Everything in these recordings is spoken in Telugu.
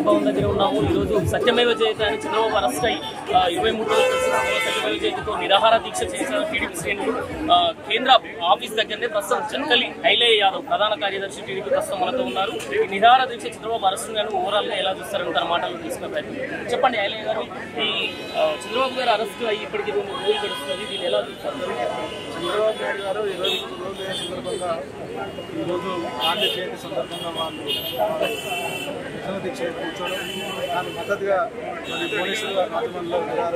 భవన్ దగ్గర ఉన్నాము ఈరోజు సత్యమేవ జయత అని చంద్రబాబు అరెస్ట్ అయ్యి ఆ, ఇరవై మూడు రోజుల క్రితం సత్యమేవ జయతతో నిరాహార దీక్ష చేసిన టీడీపీ శ్రేణులు ఆ, కేంద్ర ఆఫీస్ దగ్గరనే ప్రస్తుతం చక్కలి ఐలయ్య యాదవ్ ప్రధాన కార్యదర్శి టీడీపీ ప్రస్తుతం మనతో ఉన్నారు ఈ నిరాహార దీక్ష చంద్రబాబు అరెస్ట్ గాను ఓవరాల్ గా ఎలా చూస్తారని తన మాటలు తీసుకునే ప్రయత్నం చెప్పండి ఐలయ్య గారు ఈ ఆ, చంద్రబాబు గారు అరెస్ట్ అయ్యి ఇప్పటికి రెండు రోజులు గడుస్తుంది దీన్ని ఎలా చూస్తారు చంద్రబాబు నాయుడు గారు ఈరోజు రోజు సందర్భంగా ఈరోజు గాంధీ జయంతి సందర్భంగా వాళ్ళు నిరసన దీక్ష కూర్చోవడం దానికి మద్దతుగా మరి భువనేశ్వర్ గారి మాధ్యమంలో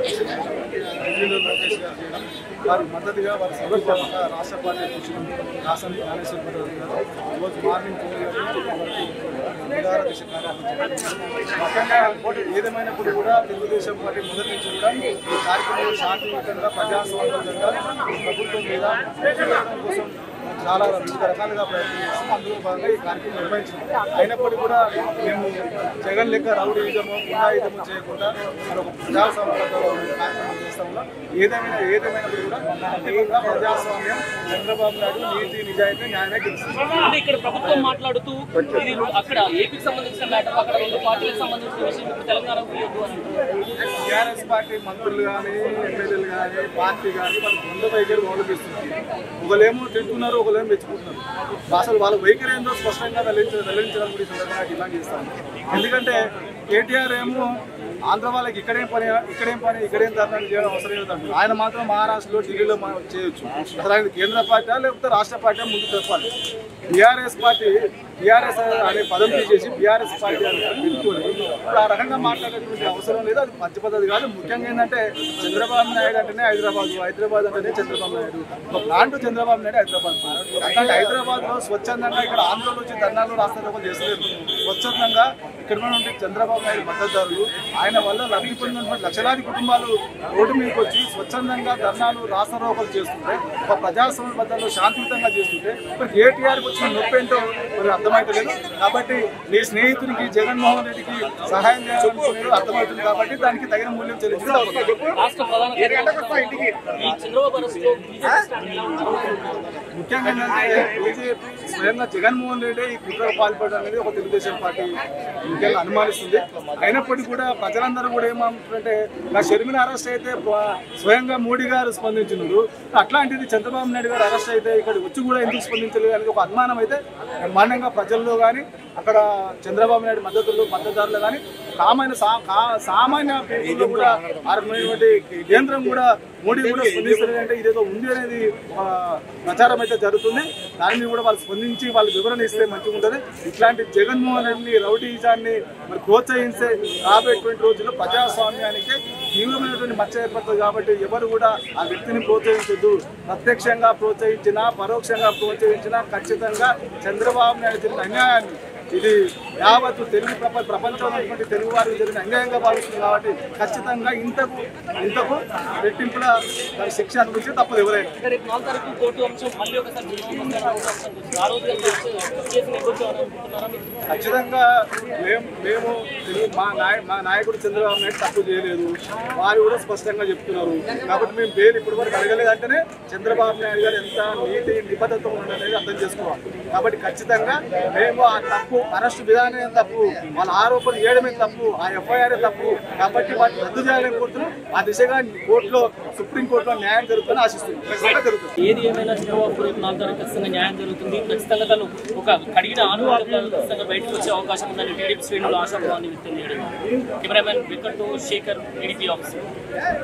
ఢిల్లీలో లోకేష్ గారు చేయడం వారికి మద్దతుగా వారి సందర్భంగా రాష్ట్ర పార్టీ అధ్యక్షులు రాసన్ జ్ఞానేశ్వర ప్రసాద్ గారు ఈరోజు మార్నింగ్ తొమ్మిది గంటల నుంచి నిరాహార దీక్ష కార్యక్రమం చేపట్టారు. ముఖ్యంగా ఏదేమైనప్పుడు కూడా తెలుగుదేశం పార్టీ మొదటి నుంచి కూడా ఈ కార్యక్రమం శాంతియుతంగా ప్రజాస్వామ్యంగా ఈ ప్రభుత్వం మీద పోరాటం కోసం చాలా వివిధ రకాలుగా ప్రయత్నం చేస్తాం అందులో భాగంగా ఈ కార్యక్రమం నిర్వహించాం అయినప్పటికీ కూడా మేము జగన్ లెక్క రౌడీజము గుండాయుధము చేయకుండా మరి ఒక ప్రజాస్వామ్యంగా కార్యక్రమం చేస్తాం ఏదేమైనా ఏదేమైనప్పుడు కూడా ఇంకా ప్రజాస్వామ్యం చంద్రబాబు నాయుడు నీతి నిజాయితీ న్యాయమే గెలుస్తుంది అంటే ఇక్కడ ప్రభుత్వం మాట్లాడుతూ ఇది అక్కడ ఏపీకి సంబంధించిన మ్యాటర్ అక్కడ రెండు పార్టీలకు సంబంధించిన విషయం ఇప్పుడు తెలంగాణకు ఇవ్వద్దు అని అంటున్నారు. టీఆర్ఎస్ పార్టీ మంత్రులు కానీ ఎమ్మెల్యేలు కానీ పార్టీ కానీ వాళ్ళ సొంత వైఖరి అవలంబిస్తున్నారు ఒకలేమో తింటున్నారు ఒకలేమో మెచ్చుకుంటున్నారు అసలు వాళ్ళ వైఖరి ఏందో స్పష్టంగా వెల్లడించ వెల్లడించడం కూడా ఈ సందర్భంగా డిమాండ్ చేస్తాను ఎందుకంటే కేటీఆర్ ఏమో ఆంధ్ర వాళ్ళకి ఇక్కడేం పని ఇక్కడేం పని ఇక్కడేం ధర్నాలు చేయడం అవసరం లేదంటారు ఆయన మాత్రం మహారాష్ట్రలో ఢిల్లీలో మా- చేయొచ్చు అసలు ఆయన కేంద్ర పార్టీ లేకపోతే రాష్ట్ర పార్టీ ముందు చెప్పాలి బీఆర్ఎస్ పార్టీ బీఆర్ఎస్ అనే పదం తీసేసి బీఆర్ఎస్ పార్టీ అని పిలుచుకొని ఇప్పుడు ఆ రకంగా మాట్లాడేటువంటి అవసరం లేదు అది మంచి పద్ధతి కాదు ముఖ్యంగా ఏంటంటే చంద్రబాబు నాయుడు అంటేనే హైదరాబాద్ హైదరాబాద్ అంటేనే చంద్రబాబు నాయుడు ఒక ప్లాంట్ చంద్రబాబు నాయుడు హైదరాబాద్ అట్లాంటి హైదరాబాద్ లో స్వచ్ఛందంగా ఇక్కడ ఆంధ్రలో వచ్చి ధర్నాలు రాస్తారోకలు చేస్తలేదు స్వచ్ఛందంగా ఇక్కడ నుండి చంద్రబాబు నాయుడు మద్దతుదారులు ఆయన వల్ల లబ్ధి పొందినటువంటి లక్షలాది కుటుంబాలు రోడ్డు మీదకి వచ్చి స్వచ్ఛందంగా ధర్నాలు రాస్తారోకలు చేస్తుంటే ఒక ప్రజాస్వామ్య బద్దంలో శాంతియుతంగా చేస్తుంటే మరి కేటీఆర్కి వచ్చిన నొప్పి ఏంటో మరి అర్థమైతలేదు కాబట్టి నీ స్నేహితునికి జగన్మోహన్ రెడ్డికి సహాయం చేయాలనుకునేది అర్థమవుతుంది కాబట్టి దానికి తగిన మూల్యం చెల్లించడం తప్పదు. రాష్ట్ర ప్రధాన కార్యదర్శి ఈ చంద్రబాబు అరెస్ట్లో బీజేపీ స్టాండ్ ఎలా ఉంది? ముఖ్యంగా ఏంటంటే బీజేపీ స్వయంగా జగన్మోహన్ రెడ్డి ఈ కుట్రకు పాల్పడడం అనేది ఒక తెలుగుదేశం పార్టీ ముఖ్యంగా అనుమానిస్తుంది అయినప్పటికీ కూడా ప్రజలందరూ కూడా ఏమంటారంటే నా షర్మిల అరెస్ట్ అయితే ప- స్వయంగా మోడీ గారు స్పందించినారు అట్లాంటిది చంద్రబాబు నాయుడు గారు అరెస్ట్ అయితే ఇక్కడ వచ్చి కూడా ఎందుకు స్పందించలేదు అనేది ఒక అనుమానం అయితే బ్రహ్మాండంగా ప్రజల్లో కానీ అక్కడ చంద్రబాబు నాయుడు మద్దతులు మద్దతుదారులు కానీ సామాన్య సా- కా- సామాన్య పీపుల్లో కూడా ఆ రకమైనటువంటి కేంద్రం కూడా మోడీ కూడా స్పందిస్తుంది అంటే ఇదేదో ఉంది అనేది ఒక ప్రచారం అయితే జరుగుతుంది దాన్ని కూడా వాళ్ళు స్పందించి వాళ్ళు వివరణ ఇస్తే మంచిగా ఉంటుంది ఇట్లాంటి జగన్మోహన్ రెడ్డిని రౌడీజాన్ని మరి ప్రోత్సహిస్తే రాబోయేటువంటి రోజుల్లో ప్రజాస్వామ్యానికి తీవ్రమైనటువంటి మచ్చ ఏర్పడుతుంది కాబట్టి ఎవరు కూడా ఆ వ్యక్తిని ప్రోత్సహించద్దు ప్రత్యక్షంగా ప్రోత్సహించినా పరోక్షంగా ప్రోత్సహించినా ఖచ్చితంగా చంద్రబాబు నాయుడు జరిగిన అన్యాయాన్ని ఇది యావత్తు తెలుగు ప్రప ప్రపంచంలో ఉన్నటువంటి తెలుగు వారికి జరిగిన అన్యాయంగా భావిస్తుంది కాబట్టి ఖచ్చితంగా ఇంతకు ఇంతకు రెట్టింపుల దాని శిక్ష అనుభవించి తప్పదు ఎవరైనా అంటే రేపు నాలుగు తారీఖు కోర్టు అంశం మళ్ళీ ఒకసారి చంద్రబాబు గారు అవకాశం ఉంది. ఆ రోజు కేసు నెగ్గొచ్చామని అనుకుంటున్నారా మీరు? ఖచ్చితంగా మేము మేము తెలుగు మా నాయ మా నాయకుడు చంద్రబాబు నాయుడు తప్పు చేయలేదు వారు కూడా స్పష్టంగా చెప్తున్నారు కాబట్టి మేము బెయిల్ ఇప్పటి వరకు అడగలేదంటేనే చంద్రబాబు నాయుడు గారు ఎంత నీతి నిబద్ధత ఉన్నదనేది అర్థం చేసుకోవాలి కాబట్టి ఖచ్చితంగా మేము ఆ తప్పు అరెస్ట్ విధానమే తప్పు వాళ్ళ ఆరోపణ చేయడమే తప్పు ఆ ఎఫ్ఐఆర్ తప్పు కాబట్టి వాటిని రద్దు చేయాలని కోరుతున్నాం ఆ దిశగా కోర్టులో సుప్రీం కోర్టులో న్యాయం జరుగుతుందని ఆశిస్తున్నాం ఖచ్చితంగా జరుగుతుంది ఏది ఏమైనా చంద్రబాబు రేపు నాలుగు తారీఖు ఖచ్చితంగా న్యాయం జరుగుతుంది ఖచ్చితంగా తను ఒక కడిగిన ఆనువాదంతో ఖచ్చితంగా బయటకు వచ్చే అవకాశం ఉందని టీడీపీ శ్రేణులు ఆశాభావాన్ని వ్యక్తం చేయడం cameraman Venkat Shekhar TDP officer